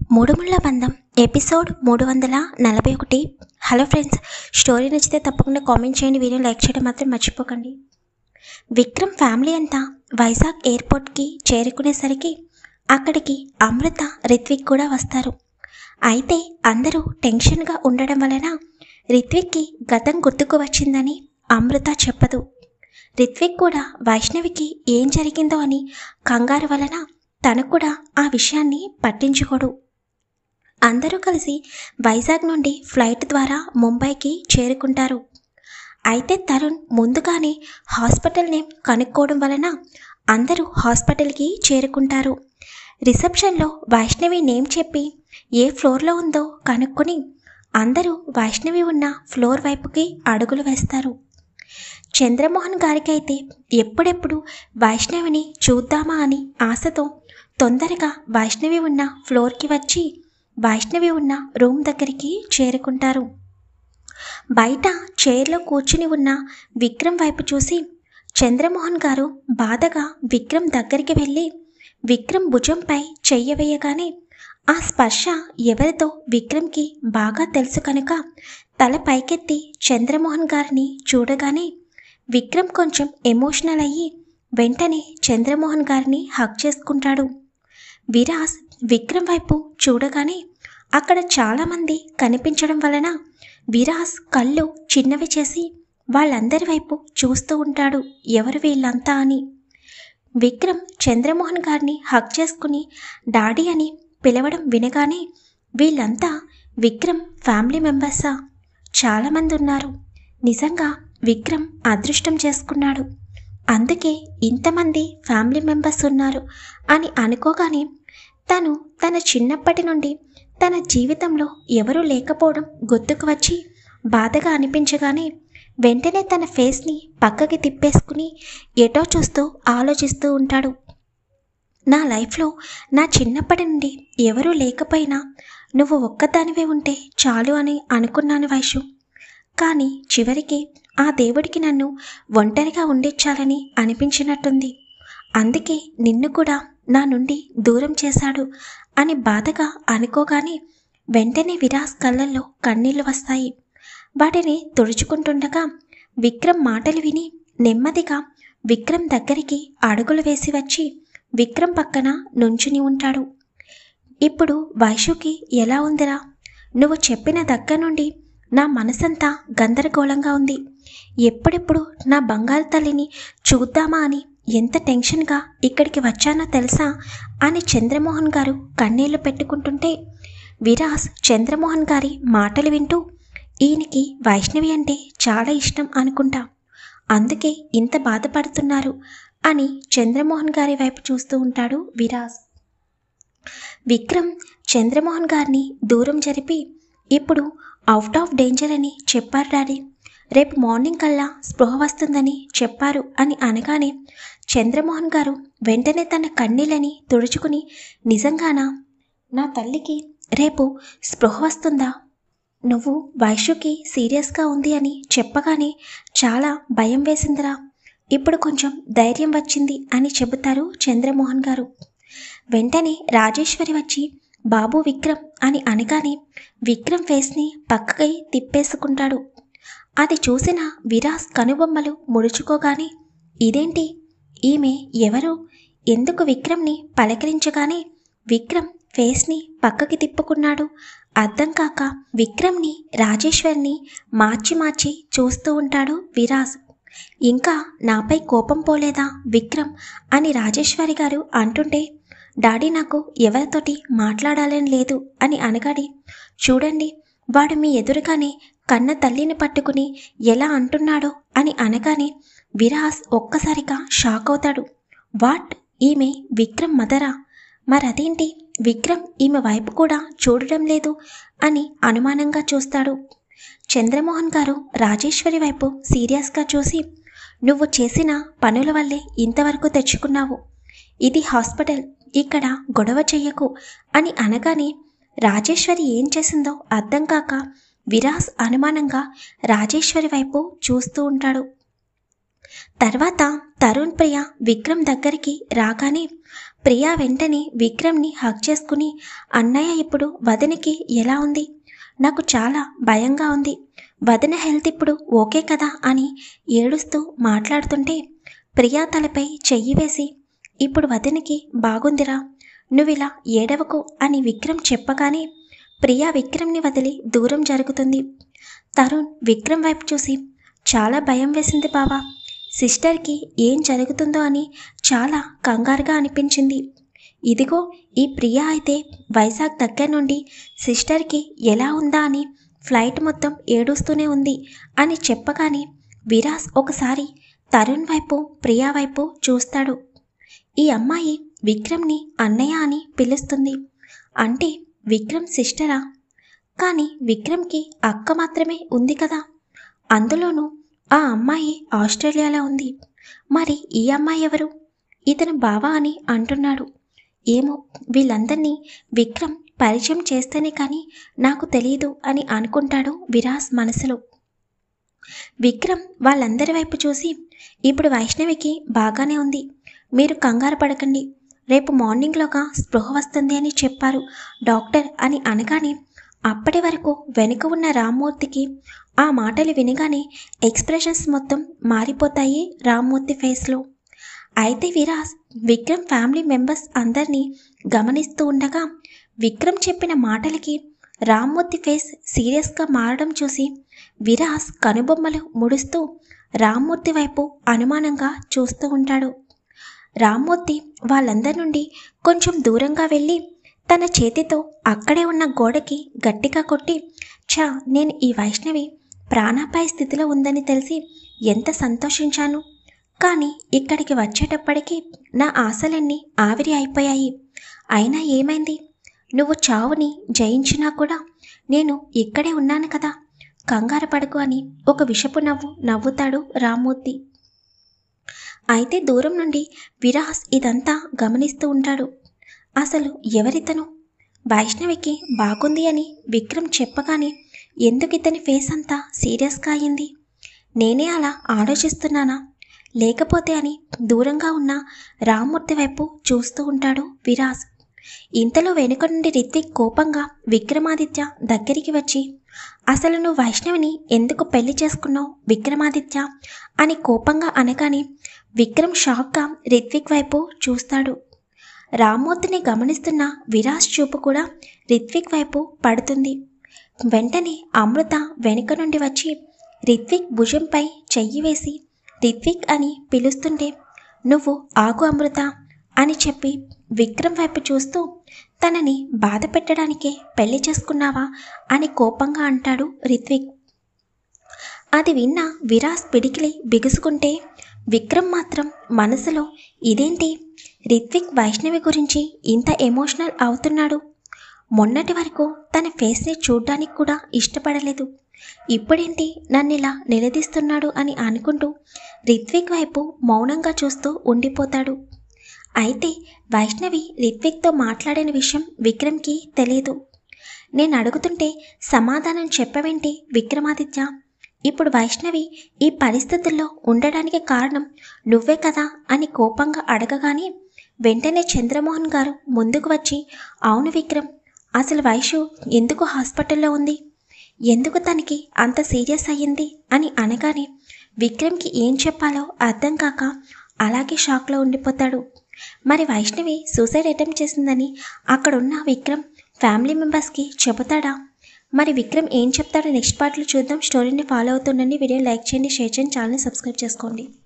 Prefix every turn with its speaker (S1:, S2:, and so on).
S1: మూడుముళ్ళ బంధం ఎపిసోడ్ మూడు వందల నలభై ఒకటి హలో ఫ్రెండ్స్ స్టోరీ నచ్చితే తప్పకుండా కామెంట్ చేయండి వీడియో లైక్ చేయడం మాత్రం మర్చిపోకండి విక్రమ్ ఫ్యామిలీ అంతా వైజాగ్ ఎయిర్పోర్ట్కి చేరుకునేసరికి అక్కడికి అమృత రిత్విక్ కూడా వస్తారు అయితే అందరూ టెన్షన్గా ఉండడం వలన రిత్విక్కి గతం గుర్తుకు వచ్చిందని అమృత చెప్పదు రిత్విక్ కూడా వైష్ణవికి ఏం జరిగిందో అని కంగారు వలన తను కూడా ఆ విషయాన్ని పట్టించుకోడు అందరూ కలిసి వైజాగ్ నుండి ఫ్లైట్ ద్వారా ముంబైకి చేరుకుంటారు అయితే తరుణ్ ముందుగానే హాస్పిటల్ నేమ్ కనుక్కోవడం వలన అందరూ హాస్పిటల్కి చేరుకుంటారు రిసెప్షన్లో వైష్ణవి నేమ్ చెప్పి ఏ ఫ్లోర్లో ఉందో కనుక్కొని అందరూ వైష్ణవి ఉన్న ఫ్లోర్ వైపుకి అడుగులు వేస్తారు చంద్రమోహన్ గారికి అయితే ఎప్పుడెప్పుడు వైష్ణవిని చూద్దామా అని ఆశతో తొందరగా వైష్ణవి ఉన్న ఫ్లోర్కి వచ్చి వైష్ణవి ఉన్న రూమ్ దగ్గరికి చేరుకుంటారు బయట చైర్లో కూర్చుని ఉన్న విక్రమ్ వైపు చూసి చంద్రమోహన్ గారు బాధగా విక్రమ్ దగ్గరికి వెళ్ళి విక్రమ్ భుజంపై చెయ్య వేయగానే ఆ స్పర్శ ఎవరితో విక్రమ్కి బాగా తెలుసు కనుక తల పైకెత్తి చంద్రమోహన్ గారిని చూడగానే విక్రమ్ కొంచెం ఎమోషనల్ అయ్యి వెంటనే చంద్రమోహన్ గారిని హక్ చేసుకుంటాడు విరాజ్ విక్రమ్ వైపు చూడగానే అక్కడ చాలామంది కనిపించడం వలన విరాజ్ కళ్ళు చిన్నవి చేసి వాళ్ళందరి వైపు చూస్తూ ఉంటాడు ఎవరు వీళ్ళంతా అని విక్రమ్ చంద్రమోహన్ గారిని హక్ చేసుకుని డాడీ అని పిలవడం వినగానే వీళ్ళంతా విక్రమ్ ఫ్యామిలీ మెంబర్సా చాలామంది ఉన్నారు నిజంగా విక్రమ్ అదృష్టం చేసుకున్నాడు అందుకే ఇంతమంది ఫ్యామిలీ మెంబర్స్ ఉన్నారు అని అనుకోగానే తను తన చిన్నప్పటి నుండి తన జీవితంలో ఎవరూ లేకపోవడం గుర్తుకు వచ్చి బాధగా అనిపించగానే వెంటనే తన ఫేస్ని పక్కకి తిప్పేసుకుని ఎటో చూస్తూ ఆలోచిస్తూ ఉంటాడు నా లైఫ్లో నా చిన్నప్పటి నుండి ఎవరూ లేకపోయినా నువ్వు ఒక్కదానివే ఉంటే చాలు అని అనుకున్నాను వైషు కానీ చివరికి ఆ దేవుడికి నన్ను ఒంటరిగా ఉండించాలని అనిపించినట్టుంది అందుకే నిన్ను కూడా నా నుండి దూరం చేశాడు అని బాధగా అనుకోగానే వెంటనే విరాస్ కళ్ళల్లో కన్నీళ్లు వస్తాయి వాటిని తుడుచుకుంటుండగా విక్రమ్ మాటలు విని నెమ్మదిగా విక్రమ్ దగ్గరికి అడుగులు వేసి వచ్చి విక్రమ్ పక్కన నుంచుని ఉంటాడు ఇప్పుడు వైషుకి ఎలా ఉందిరా నువ్వు చెప్పిన దగ్గర నుండి నా మనసంతా గందరగోళంగా ఉంది ఎప్పుడెప్పుడు నా బంగారు తల్లిని చూద్దామా అని ఎంత టెన్షన్గా ఇక్కడికి వచ్చానో తెలుసా అని చంద్రమోహన్ గారు కన్నీళ్లు పెట్టుకుంటుంటే విరాస్ చంద్రమోహన్ గారి మాటలు వింటూ ఈయనకి వైష్ణవి అంటే చాలా ఇష్టం అనుకుంటా అందుకే ఇంత బాధపడుతున్నారు అని చంద్రమోహన్ గారి వైపు చూస్తూ ఉంటాడు విరాస్ విక్రమ్ చంద్రమోహన్ గారిని దూరం జరిపి ఇప్పుడు అవుట్ ఆఫ్ డేంజర్ అని చెప్పారు డాడీ రేపు మార్నింగ్ కల్లా స్పృహ వస్తుందని చెప్పారు అని అనగానే చంద్రమోహన్ గారు వెంటనే తన కన్నీళ్ళని తుడుచుకుని నిజంగానా నా తల్లికి రేపు స్పృహ వస్తుందా నువ్వు వైషుకి సీరియస్గా ఉంది అని చెప్పగానే చాలా భయం వేసిందిరా ఇప్పుడు కొంచెం ధైర్యం వచ్చింది అని చెబుతారు చంద్రమోహన్ గారు వెంటనే రాజేశ్వరి వచ్చి బాబు విక్రమ్ అని అనగానే విక్రమ్ ఫేస్ని పక్కకి తిప్పేసుకుంటాడు అది చూసిన విరాస్ కనుబొమ్మలు ముడుచుకోగానే ఇదేంటి ఈమె ఎవరు ఎందుకు విక్రమ్ని పలకరించగానే విక్రమ్ ఫేస్ని పక్కకి తిప్పుకున్నాడు అర్థం కాక విక్రమ్ని రాజేశ్వర్ని మార్చి మార్చి చూస్తూ ఉంటాడు విరాజ్ ఇంకా నాపై కోపం పోలేదా విక్రమ్ అని రాజేశ్వరి గారు అంటుంటే డాడీ నాకు ఎవరితోటి మాట్లాడాలని లేదు అని అనగాడి చూడండి వాడు మీ ఎదురుగానే కన్న తల్లిని పట్టుకుని ఎలా అంటున్నాడో అని అనగానే విరాస్ ఒక్కసారిగా షాక్ అవుతాడు వాట్ ఈమె విక్రమ్ మదరా మరదేంటి విక్రమ్ ఈమె వైపు కూడా చూడడం లేదు అని అనుమానంగా చూస్తాడు చంద్రమోహన్ గారు రాజేశ్వరి వైపు సీరియస్గా చూసి నువ్వు చేసిన పనుల వల్లే ఇంతవరకు తెచ్చుకున్నావు ఇది హాస్పిటల్ ఇక్కడ గొడవ చెయ్యకు అని అనగానే రాజేశ్వరి ఏం చేసిందో అర్థం కాక విరాస్ అనుమానంగా రాజేశ్వరి వైపు చూస్తూ ఉంటాడు తర్వాత తరుణ్ ప్రియ విక్రమ్ దగ్గరికి రాగానే ప్రియా వెంటనే విక్రమ్ని హక్ చేసుకుని అన్నయ్య ఇప్పుడు వదినకి ఎలా ఉంది నాకు చాలా భయంగా ఉంది వదిన హెల్త్ ఇప్పుడు ఓకే కదా అని ఏడుస్తూ మాట్లాడుతుంటే ప్రియా తలపై చెయ్యి వేసి ఇప్పుడు వదినకి బాగుందిరా నువ్విలా ఏడవకు అని విక్రమ్ చెప్పగానే ప్రియా విక్రమ్ని వదిలి దూరం జరుగుతుంది తరుణ్ విక్రమ్ వైపు చూసి చాలా భయం వేసింది బావా సిస్టర్కి ఏం జరుగుతుందో అని చాలా కంగారుగా అనిపించింది ఇదిగో ఈ ప్రియా అయితే వైజాగ్ దగ్గర నుండి సిస్టర్కి ఎలా ఉందా అని ఫ్లైట్ మొత్తం ఏడుస్తూనే ఉంది అని చెప్పగానే విరాస్ ఒకసారి తరుణ్ వైపు ప్రియా వైపు చూస్తాడు ఈ అమ్మాయి విక్రమ్ని అన్నయ్య అని పిలుస్తుంది అంటే విక్రమ్ సిస్టరా కానీ విక్రమ్కి అక్క మాత్రమే ఉంది కదా అందులోనూ ఆ అమ్మాయి ఆస్ట్రేలియాలో ఉంది మరి ఈ అమ్మాయి ఎవరు ఇతను బావా అని అంటున్నాడు ఏమో వీళ్ళందరినీ విక్రమ్ పరిచయం చేస్తేనే కానీ నాకు తెలియదు అని అనుకుంటాడు విరాస్ మనసులో విక్రమ్ వాళ్ళందరి వైపు చూసి ఇప్పుడు వైష్ణవికి బాగానే ఉంది మీరు కంగారు పడకండి రేపు మార్నింగ్లోగా స్పృహ వస్తుంది అని చెప్పారు డాక్టర్ అని అనగానే అప్పటి వరకు వెనుక ఉన్న రామ్మూర్తికి ఆ మాటలు వినగానే ఎక్స్ప్రెషన్స్ మొత్తం మారిపోతాయి రామ్మూర్తి ఫేస్లో అయితే విరాజ్ విక్రమ్ ఫ్యామిలీ మెంబర్స్ అందరినీ గమనిస్తూ ఉండగా విక్రమ్ చెప్పిన మాటలకి రామ్మూర్తి ఫేస్ సీరియస్గా మారడం చూసి విరాజ్ కనుబొమ్మలు ముడుస్తూ రామ్మూర్తి వైపు అనుమానంగా చూస్తూ ఉంటాడు రామ్మూర్తి వాళ్ళందరి నుండి కొంచెం దూరంగా వెళ్ళి తన చేతితో అక్కడే ఉన్న గోడకి గట్టిగా కొట్టి చా నేను ఈ వైష్ణవి ప్రాణాపాయ స్థితిలో ఉందని తెలిసి ఎంత సంతోషించాను కానీ ఇక్కడికి వచ్చేటప్పటికి నా ఆశలన్నీ ఆవిరి అయిపోయాయి అయినా ఏమైంది నువ్వు చావుని జయించినా కూడా నేను ఇక్కడే ఉన్నాను కదా కంగారు పడకు అని ఒక విషపు నవ్వు నవ్వుతాడు రామ్మూర్తి అయితే దూరం నుండి విరాస్ ఇదంతా గమనిస్తూ ఉంటాడు అసలు ఎవరితను వైష్ణవికి బాగుంది అని విక్రమ్ చెప్పగానే ఎందుకు ఇతని ఫేస్ అంతా సీరియస్గా అయింది నేనే అలా ఆలోచిస్తున్నానా లేకపోతే అని దూరంగా ఉన్న రామ్మూర్తి వైపు చూస్తూ ఉంటాడు విరాజ్ ఇంతలో వెనుక నుండి రిత్విక్ కోపంగా విక్రమాదిత్య దగ్గరికి వచ్చి అసలు నువ్వు వైష్ణవిని ఎందుకు పెళ్లి చేసుకున్నావు విక్రమాదిత్య అని కోపంగా అనగానే విక్రమ్ షాక్గా రిత్విక్ వైపు చూస్తాడు రామ్మూర్తిని గమనిస్తున్న విరాజ్ చూపు కూడా రిత్విక్ వైపు పడుతుంది వెంటనే అమృత వెనుక నుండి వచ్చి రిత్విక్ భుజంపై చెయ్యి వేసి రిత్విక్ అని పిలుస్తుంటే నువ్వు ఆగు అమృత అని చెప్పి విక్రమ్ వైపు చూస్తూ తనని బాధ పెట్టడానికే పెళ్లి చేసుకున్నావా అని కోపంగా అంటాడు రిత్విక్ అది విన్న విరాస్ పిడికిలి బిగుసుకుంటే విక్రమ్ మాత్రం మనసులో ఇదేంటి రిత్విక్ వైష్ణవి గురించి ఇంత ఎమోషనల్ అవుతున్నాడు మొన్నటి వరకు తన ఫేస్ని చూడ్డానికి కూడా ఇష్టపడలేదు ఇప్పుడేంటి నన్ను ఇలా నిలదీస్తున్నాడు అని అనుకుంటూ రిత్విక్ వైపు మౌనంగా చూస్తూ ఉండిపోతాడు అయితే వైష్ణవి రిత్విక్తో మాట్లాడిన విషయం విక్రమ్కి తెలియదు నేను అడుగుతుంటే సమాధానం చెప్పవేంటి విక్రమాదిత్య ఇప్పుడు వైష్ణవి ఈ పరిస్థితుల్లో ఉండడానికి కారణం నువ్వే కదా అని కోపంగా అడగగానే వెంటనే చంద్రమోహన్ గారు ముందుకు వచ్చి అవును విక్రమ్ అసలు వైషు ఎందుకు హాస్పిటల్లో ఉంది ఎందుకు తనకి అంత సీరియస్ అయ్యింది అని అనగానే విక్రమ్కి ఏం చెప్పాలో అర్థం కాక అలాగే షాక్లో ఉండిపోతాడు మరి వైష్ణవి సూసైడ్ అటెంప్ట్ చేసిందని అక్కడున్న విక్రమ్ ఫ్యామిలీ మెంబర్స్కి చెబుతాడా మరి విక్రమ్ ఏం చెప్తాడో నెక్స్ట్ పార్ట్లో చూద్దాం స్టోరీని ఫాలో అవుతుండండి వీడియో లైక్ చేయండి షేర్ చేయండి ఛానల్ని సబ్స్క్రైబ్ చేసుకోండి